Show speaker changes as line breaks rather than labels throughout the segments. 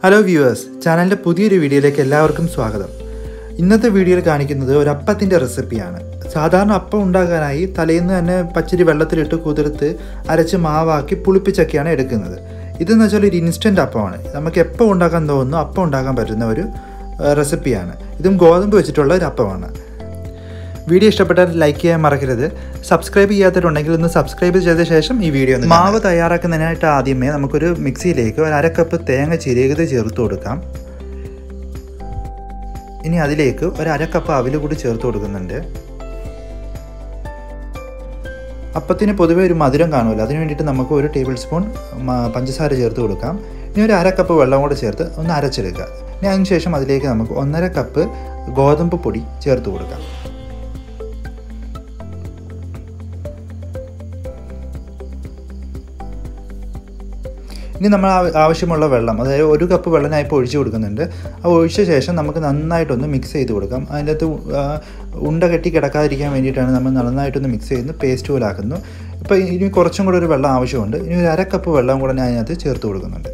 hello viewers ചാനലിൻ്റെ പുതിയൊരു വീഡിയോയിലേക്ക് എല്ലാവർക്കും സ്വാഗതം ഇന്നത്തെ വീഡിയോയിൽ കാണിക്കുന്നത് ഒരു അപ്പത്തിൻ്റെ റെസിപ്പിയാണ് സാധാരണ അപ്പം ഉണ്ടാക്കാനായി തലേന്ന് തന്നെ പച്ചരി വെള്ളത്തിലിട്ട് കുതിർത്ത് അരച്ച് മാവാക്കി പുളിപ്പിച്ചൊക്കെയാണ് എടുക്കുന്നത് ഇതെന്ന് വെച്ചാൽ ഒരു ഇൻസ്റ്റൻറ്റ് അപ്പമാണ് നമുക്ക് എപ്പോൾ ഉണ്ടാക്കാൻ തോന്നുന്നു അപ്പം ഉണ്ടാക്കാൻ പറ്റുന്ന ഒരു ഏഹ്, റെസിപ്പിയാണ് ഇതും ഗോതമ്പ് വെച്ചിട്ടുള്ള ഒരു അപ്പമാണ് വീഡിയോ ഇഷ്ടപ്പെട്ടാൽ ലൈക്ക് ചെയ്യാൻ മറക്കരുത് സബ്സ്ക്രൈബ് ചെയ്യാത്തവരുണ്ടെങ്കിൽ ഒന്ന് സബ്സ്ക്രൈബ് ചെയ്ത ശേഷം ഈ വീഡിയോ ഒന്ന് മാവ് തയ്യാറാക്കുന്നതിനായിട്ട് ആദ്യമേ നമുക്കൊരു മിക്സിയിലേക്ക് ഒരു അര കപ്പ് തേങ്ങ ചിരകിയത് ചേർത്ത് കൊടുക്കാം ഇനി അതിലേക്ക് ഒരു അര കപ്പ് അവിൽ കൂടി ചേർത്ത് കൊടുക്കുന്നുണ്ട് അപ്പത്തിന് പൊതുവേ ഒരു മധുരം കാണുമല്ലോ അതിന് വേണ്ടിയിട്ട് നമുക്ക് ഒരു ടേബിൾ സ്പൂൺ മ- പഞ്ചസാര ചേർത്ത് കൊടുക്കാം ഇനി ഒരു അര കപ്പ് വെള്ളം കൂടെ ചേർത്ത് ഒന്ന് അരച്ചെടുക്കുക ഇനി അതിന് ശേഷം അതിലേക്ക് നമുക്ക് ഒന്നര കപ്പ് ഗോതമ്പ് പൊടി ചേർത്ത് കൊടുക്കാം ഇനി നമ്മൾ ആവ- ആവശ്യമുള്ള വെള്ളം അതായത് ഒരു കപ്പ് വെള്ളം ഞാൻ ഇപ്പോൾ ഒഴിച്ച് കൊടുക്കുന്നുണ്ട് ആ ഒഴിച്ച ശേഷം നമുക്ക് നന്നായിട്ടൊന്ന് മിക്സ് ചെയ്ത് കൊടുക്കാം അതിൻ്റെ അകത്ത് ഉ- ആ, ഉണ്ട കെട്ടി കിടക്കാതിരിക്കാൻ വേണ്ടിയിട്ടാണ് നമ്മൾ നന്നായിട്ടൊന്ന് മിക്സ് ചെയ്യുന്നു പേസ്റ്റ് പോലെ ആക്കുന്നു ഇപ്പോൾ ഇനി കുറച്ചും കൂടെ ഒരു വെള്ളം ആവശ്യമുണ്ട് ഇനി ഒരു അര കപ്പ് വെള്ളം കൂടെ ഞാൻ അതിനകത്ത് ചേർത്ത് കൊടുക്കുന്നുണ്ട്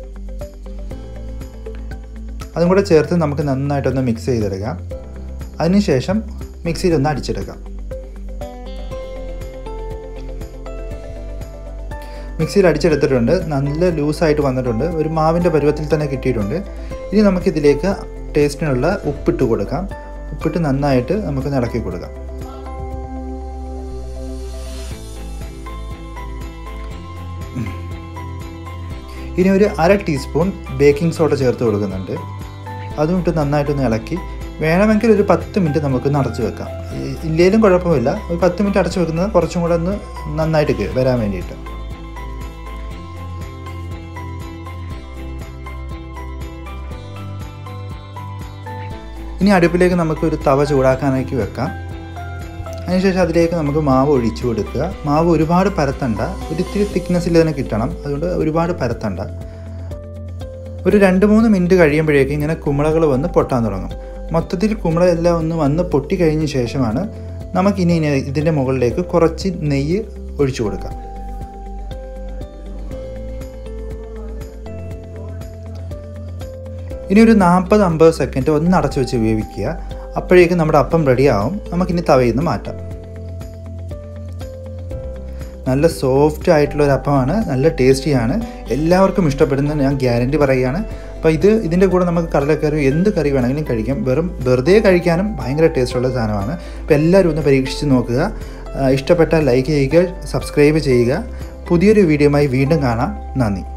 അതും കൂടെ ചേർത്ത് നമുക്ക് നന്നായിട്ടൊന്ന് മിക്സ് ചെയ്തെടുക്കാം അതിനുശേഷം മിക്സിയിലൊന്ന് അടിച്ചെടുക്കാം മിക്സിയിൽ അടിച്ചെടുത്തിട്ടുണ്ട് നല്ല ലൂസായിട്ട് വന്നിട്ടുണ്ട് ഒരു മാവിൻ്റെ പരുവത്തിൽ തന്നെ കിട്ടിയിട്ടുണ്ട് ഇനി നമുക്കിതിലേക്ക് ടേസ്റ്റിനുള്ള ഉപ്പിട്ട് കൊടുക്കാം ഉപ്പിട്ട് നന്നായിട്ട് നമുക്ക് ഇളക്കി കൊടുക്കാം ഇനി ഒരു അര ടീസ്പൂൺ ബേക്കിംഗ് സോഡ ചേർത്ത് കൊടുക്കുന്നുണ്ട് അതും ഇട്ട് നന്നായിട്ടൊന്ന് ഇളക്കി വേണമെങ്കിൽ ഒരു പത്ത് മിനിറ്റ് നമുക്ക് അടച്ചു വെക്കാം ഈ- ഇല്ലേലും കുഴപ്പമില്ല ഒരു പത്ത് മിനിറ്റ് അടച്ചു വെക്കുന്നത് കുറച്ചും കൂടെ ഒന്ന് നന്നായിട്ട് കേ- വരാൻ വേണ്ടിയിട്ട് ഇനി അടുപ്പിലേക്ക് നമുക്ക് ഒരു തവ ചൂടാക്കാനാക്കി വെക്കാം അതിനുശേഷം അതിലേക്ക് നമുക്ക് മാവ് ഒഴിച്ചു കൊടുക്കുക മാവ് ഒരുപാട് പരത്തണ്ട ഒരു ഇത്തിരി തിക്നെസ്സിൽ തന്നെ കിട്ടണം അതുകൊണ്ട് ഒരുപാട് പരത്തണ്ട ഒരു രണ്ട് മൂന്ന് മിനിറ്റ് കഴിയുമ്പോഴേക്കും ഇങ്ങനെ കുമ്പളകൾ വന്ന് പൊട്ടാൻ തുടങ്ങും മൊത്തത്തിൽ കുമ്പളയെല്ലാം ഒന്ന് വന്ന് പൊട്ടി കഴിഞ്ഞ ശേഷമാണ് നമുക്കിനി ഇനി ഇതിൻ്റെ മുകളിലേക്ക് കുറച്ച് നെയ്യ് ഒഴിച്ചു കൊടുക്കാം ഇനി ഒരു നാൽപ്പത് അമ്പത് സെക്കൻഡ് ഒന്ന് അടച്ചു വെച്ച് വേവിക്കുക അപ്പോഴേക്കും നമ്മുടെ അപ്പം റെഡിയാവും നമുക്കിനി തവയിൽ നിന്ന് മാറ്റാം നല്ല സോഫ്റ്റ് ആയിട്ടുള്ള ഒരു അപ്പമാണ് നല്ല ടേസ്റ്റിയാണ് എല്ലാവർക്കും ഇഷ്ടപ്പെടുന്ന ഞാൻ ഗ്യാരണ്ടി പറയുകയാണ് അപ്പോൾ ഇത് ഇതിൻ്റെ കൂടെ നമുക്ക് കടലക്കറി എന്ത് കറി വേണമെങ്കിലും കഴിക്കാം വെറും വെറുതെ കഴിക്കാനും ഭയങ്കര ടേസ്റ്റുള്ള സാധനമാണ് അപ്പോൾ എല്ലാവരും ഒന്ന് പരീക്ഷിച്ച് നോക്കുക ആ, ഇഷ്ടപ്പെട്ടാൽ ലൈക്ക് ചെയ്യുക സബ്സ്ക്രൈബ് ചെയ്യുക പുതിയൊരു വീഡിയോയുമായി വീണ്ടും കാണാം നന്ദി